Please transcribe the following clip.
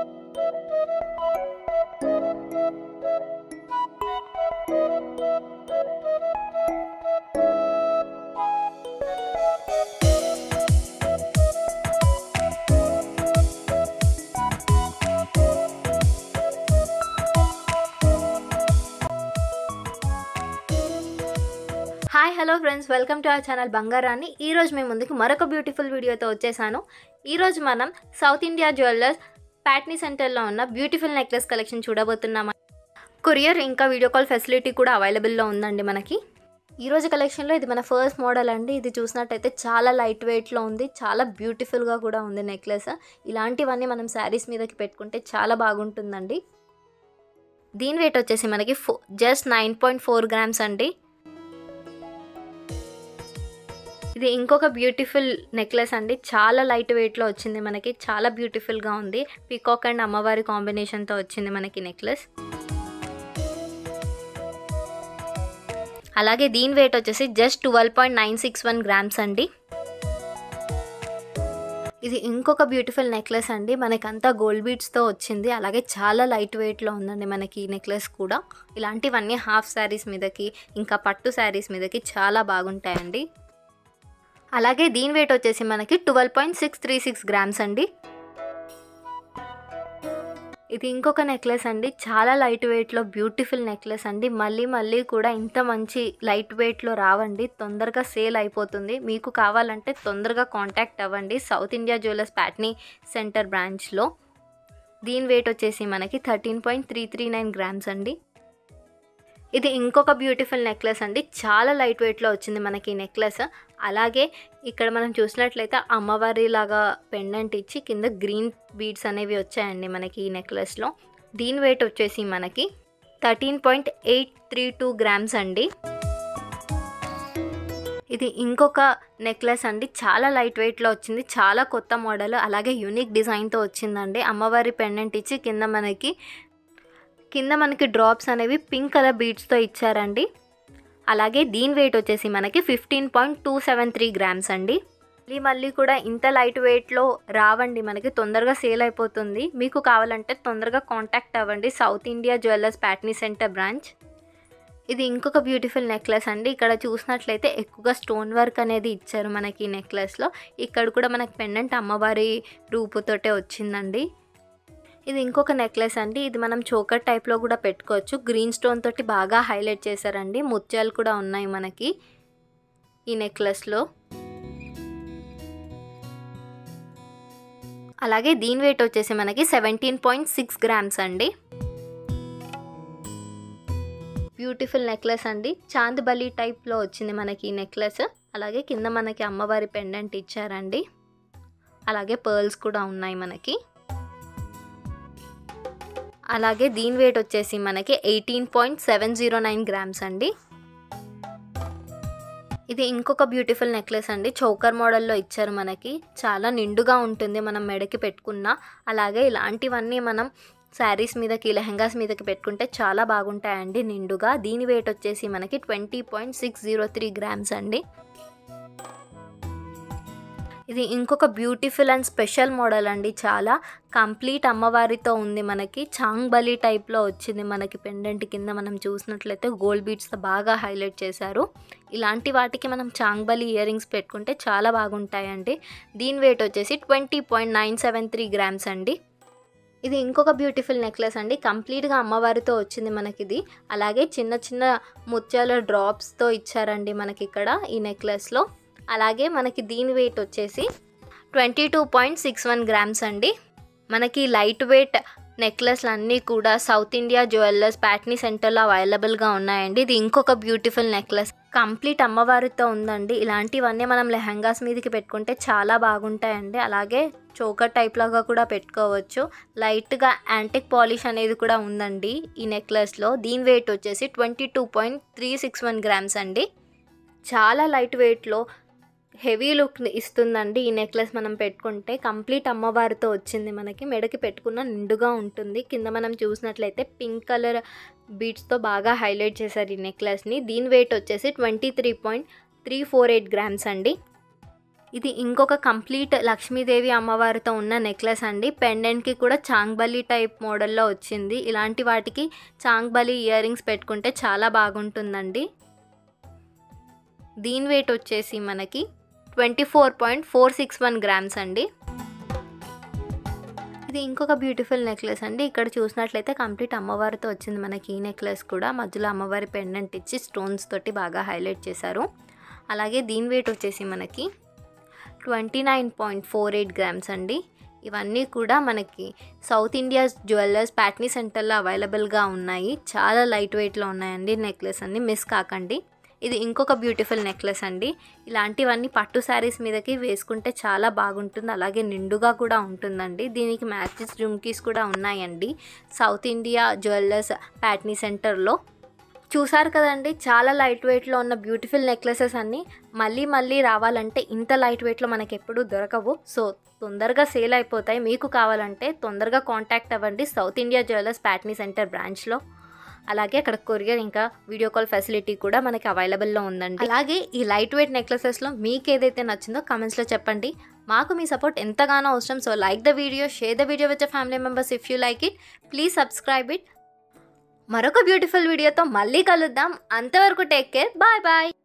hi hello friends welcome to our channel బంగారాన్ని ఈరోజు మేము ముందుకు మరొక బ్యూటిఫుల్ వీడియోతో వచ్చేసాను ఈరోజు మనం సౌత్ ఇండియా జ్యువెలర్స్ ప్యాట్నీ సెంటర్లో ఉన్న బ్యూటిఫుల్ నెక్లెస్ కలెక్షన్ చూడబోతున్నాం కొరియర్ ఇంకా వీడియో కాల్ ఫెసిలిటీ కూడా అవైలబుల్లో ఉందండి మనకి ఈరోజు కలెక్షన్లో ఇది మన ఫస్ట్ మోడల్ అండి ఇది చూసినట్టయితే చాలా లైట్ వెయిట్లో ఉంది చాలా బ్యూటిఫుల్గా కూడా ఉంది నెక్లెస్ ఇలాంటివన్నీ మనం శారీస్ మీదకి పెట్టుకుంటే చాలా బాగుంటుందండి దీని వెయిట్ వచ్చేసి మనకి ఫో just nine point four grams అండి ఇది ఇంకొక బ్యూటిఫుల్ నెక్లెస్ అండి చాలా లైట్ వెయిట్లో వచ్చింది మనకి చాలా బ్యూటిఫుల్గా ఉంది పీకాక్ అండ్ అమ్మవారి కాంబినేషన్తో వచ్చింది మనకి నెక్లెస్ అలాగే దీని వెయిట్ వచ్చేసి just twelve point nine six one grams అండి ఇది ఇంకొక బ్యూటిఫుల్ నెక్లెస్ అండి మనకంతా గోల్డ్ బీడ్స్తో వచ్చింది అలాగే చాలా లైట్ వెయిట్లో ఉందండి మనకి ఈ నెక్లెస్ కూడా ఇలాంటివన్నీ హాఫ్ శారీస్ మీదకి ఇంకా పట్టు శారీస్ మీదకి చాలా బాగుంటాయండి అలాగే దీని వెయిట్ వచ్చేసి మనకి twelve point six three six grams అండి ఇది ఇంకొక నెక్లెస్ అండి చాలా లైట్ వెయిట్లో బ్యూటిఫుల్ నెక్లెస్ అండి మళ్ళీ మళ్ళీ కూడా ఇంత మంచి లైట్ వెయిట్లో రావండి తొందరగా సేల్ అయిపోతుంది మీకు కావాలంటే తొందరగా కాంటాక్ట్ అవ్వండి South India jewellers Patny center బ్రాంచ్లో దీని వెయిట్ వచ్చేసి మనకి thirteen point three three nine grams అండి ఇది ఇంకొక బ్యూటిఫుల్ నెక్లెస్ అండి చాలా లైట్ వెయిట్లో వచ్చింది మనకి ఈ నెక్లెస్ అలాగే ఇక్కడ మనం చూసినట్లయితే అమ్మవారి లాగా పెండెంట్ ఇచ్చి కింద గ్రీన్ బీడ్స్ అనేవి వచ్చాయండి మనకి ఈ నెక్లెస్లో దీని వెయిట్ వచ్చేసి మనకి thirteen point eight three two grams అండి ఇది ఇంకొక నెక్లెస్ అండి చాలా లైట్ వెయిట్లో వచ్చింది చాలా కొత్త మోడల్ అలాగే యూనిక్ డిజైన్తో వచ్చిందండి అమ్మవారి పెండెంట్ ఇచ్చి కింద మనకి కింద మనకి డ్రాప్స్ అనేవి పింక్ కలర్ బీడ్స్తో ఇచ్చారండి అలాగే దీని వెయిట్ వచ్చేసి మనకి fifteen point two seven three grams అండి మళ్ళీ మళ్ళీ కూడా ఇంత లైట్ వెయిట్లో రావండి మనకి తొందరగా సేల్ అయిపోతుంది మీకు కావాలంటే తొందరగా కాంటాక్ట్ అవ్వండి South India jewellers Patny center branch ఇది ఇంకొక బ్యూటిఫుల్ నెక్లెస్ అండి ఇక్కడ చూసినట్లయితే ఎక్కువగా స్టోన్ వర్క్ అనేది ఇచ్చారు మనకి ఈ నెక్లెస్లో ఇక్కడ కూడా మనకి పెండెంట్ అమ్మవారి రూపుతోటే వచ్చిందండి ఇది ఇంకొక నెక్లెస్ అండి ఇది మనం చోకర్ టైప్లో కూడా పెట్టుకోవచ్చు గ్రీన్ స్టోన్ తోటి బాగా హైలైట్ చేశారండి ముత్యాలు కూడా ఉన్నాయి మనకి ఈ నెక్లెస్లో అలాగే దీని వెయిట్ వచ్చేసి మనకి సెవెంటీన్ పాయింట్ సిక్స్ గ్రామ్స్ అండి బ్యూటిఫుల్ నెక్లెస్ అండి చాందిబలి టైప్లో వచ్చింది మనకి ఈ నెక్లెస్ అలాగే కింద మనకి అమ్మవారి పెండెంట్ ఇచ్చారండి అలాగే పర్ల్స్ కూడా ఉన్నాయి మనకి అలాగే దీని వెయిట్ వచ్చేసి మనకి eighteen point seven zero nine grams అండి ఇది ఇంకొక బ్యూటిఫుల్ నెక్లెస్ అండి చౌకర్ మోడల్లో ఇచ్చారు మనకి చాలా నిండుగా ఉంటుంది మనం మెడకి పెట్టుకున్న అలాగే ఇలాంటివన్నీ మనం శారీస్ మీదకి లెహంగాస్ మీదకి పెట్టుకుంటే చాలా బాగుంటాయండి నిండుగా దీని వెయిట్ వచ్చేసి మనకి twenty point six zero three grams అండి ఇది ఇంకొక బ్యూటిఫుల్ అండ్ స్పెషల్ మోడల్ అండి చాలా కంప్లీట్ అమ్మవారితో ఉంది మనకి చాంగ్బలి టైప్లో వచ్చింది మనకి పెండెంట్ కింద మనం చూసినట్లయితే గోల్డ్ బీడ్స్తో బాగా హైలైట్ చేశారు ఇలాంటి వాటికి మనం చాంగ్బలి ఇయర్ రింగ్స్ పెట్టుకుంటే చాలా బాగుంటాయండి దీని వెయిట్ వచ్చేసి twenty point nine seven three grams అండి ఇది ఇంకొక బ్యూటిఫుల్ నెక్లెస్ అండి కంప్లీట్గా అమ్మవారితో వచ్చింది మనకి ఇది అలాగే చిన్న చిన్న ముత్యాల డ్రాప్స్తో ఇచ్చారండి మనకి ఇక్కడ ఈ నెక్లెస్లో అలాగే మనకి దీని వెయిట్ వచ్చేసి twenty two point six one grams అండి మనకి లైట్ వెయిట్ నెక్లెస్లు అన్నీ కూడా సౌత్ ఇండియా జ్యువెలర్స్ ప్యాట్నీ సెంటర్లో అవైలబుల్గా ఉన్నాయండి ఇది ఇంకొక బ్యూటిఫుల్ నెక్లెస్ కంప్లీట్ అమ్మవారితో ఉందండి ఇలాంటివన్నీ మనం లెహంగాస్ మీదకి పెట్టుకుంటే చాలా బాగుంటాయండి అలాగే చోకర్ టైప్ లాగా కూడా పెట్టుకోవచ్చు లైట్గా యాంటిక్ పాలిష్ అనేది కూడా ఉందండి ఈ నెక్లెస్లో దీని వెయిట్ వచ్చేసి twenty two point three six one grams అండి చాలా లైట్ వెయిట్లో హెవీ లుక్ ఇస్తుందండి ఈ నెక్లెస్ మనం పెట్టుకుంటే కంప్లీట్ అమ్మవారితో వచ్చింది మనకి మెడకి పెట్టుకున్న నిండుగా ఉంటుంది కింద మనం చూసినట్లయితే పింక్ కలర్ బీడ్స్తో బాగా హైలైట్ చేశారు ఈ నెక్లెస్ని దీని వెయిట్ వచ్చేసి twenty three point three four eight grams అండి ఇది ఇంకొక కంప్లీట్ లక్ష్మీదేవి అమ్మవారితో ఉన్న నెక్లెస్ అండి పెండెంట్కి కూడా చాంగ్బలి టైప్ మోడల్లో వచ్చింది ఇలాంటి వాటికి చాంగ్బలి ఇయర్ రింగ్స్ పెట్టుకుంటే చాలా బాగుంటుందండి దీని వెయిట్ వచ్చేసి మనకి twenty four point four six one grams అండి ఇది ఇంకొక బ్యూటిఫుల్ నెక్లెస్ అండి ఇక్కడ చూసినట్లయితే కంప్లీట్ అమ్మవారితో వచ్చింది మనకి ఈ నెక్లెస్ కూడా మధ్యలో అమ్మవారి పెండెంట్ ఇచ్చి స్టోన్స్ తోటి బాగా హైలైట్ చేశారు అలాగే దీని వెయిట్ వచ్చేసి మనకి twenty nine point four eight grams అండి ఇవన్నీ కూడా మనకి సౌత్ ఇండియా జ్యువెలర్స్ ప్యాట్నీ సెంటర్లో అవైలబుల్గా ఉన్నాయి చాలా లైట్ వెయిట్లో ఉన్నాయండి నెక్లెస్ అన్ని మిస్ కాకండి ఇది ఇంకొక బ్యూటిఫుల్ నెక్లెస్ అండి ఇలాంటివన్నీ పట్టు శారీస్ మీదకి వేసుకుంటే చాలా బాగుంటుంది అలాగే నిండుగా కూడా ఉంటుందండి దీనికి మ్యాచెస్ జుమ్కీస్ కూడా ఉన్నాయండి సౌత్ ఇండియా జ్యువెలర్స్ ప్యాట్నీ సెంటర్లో చూసారు కదండి చాలా లైట్ వెయిట్లో ఉన్న బ్యూటిఫుల్ నెక్లెసెస్ అన్నీ మళ్ళీ మళ్ళీ రావాలంటే ఇంత లైట్ వెయిట్లో మనకి ఎప్పుడూ దొరకవు సో తొందరగా సేల్ అయిపోతాయి మీకు కావాలంటే తొందరగా కాంటాక్ట్ అవ్వండి South India jewellers Patny center బ్రాంచ్లో అలాగే అక్కడ కొరియర్ ఇంకా వీడియో కాల్ ఫెసిలిటీ కూడా మనకి అవైలబుల్లో ఉందండి అలాగే ఈ లైట్ వెయిట్ నెక్లెసెస్లో మీకు ఏదైతే నచ్చిందో కమెంట్స్లో చెప్పండి మాకు మీ సపోర్ట్ ఎంతగానో అవసరం so like the video share the video with family members if you like it please subscribe it మరొక బ్యూటిఫుల్ వీడియోతో మళ్ళీ కలుద్దాం అంతవరకు టేక్ కేర్ బాయ్ బాయ్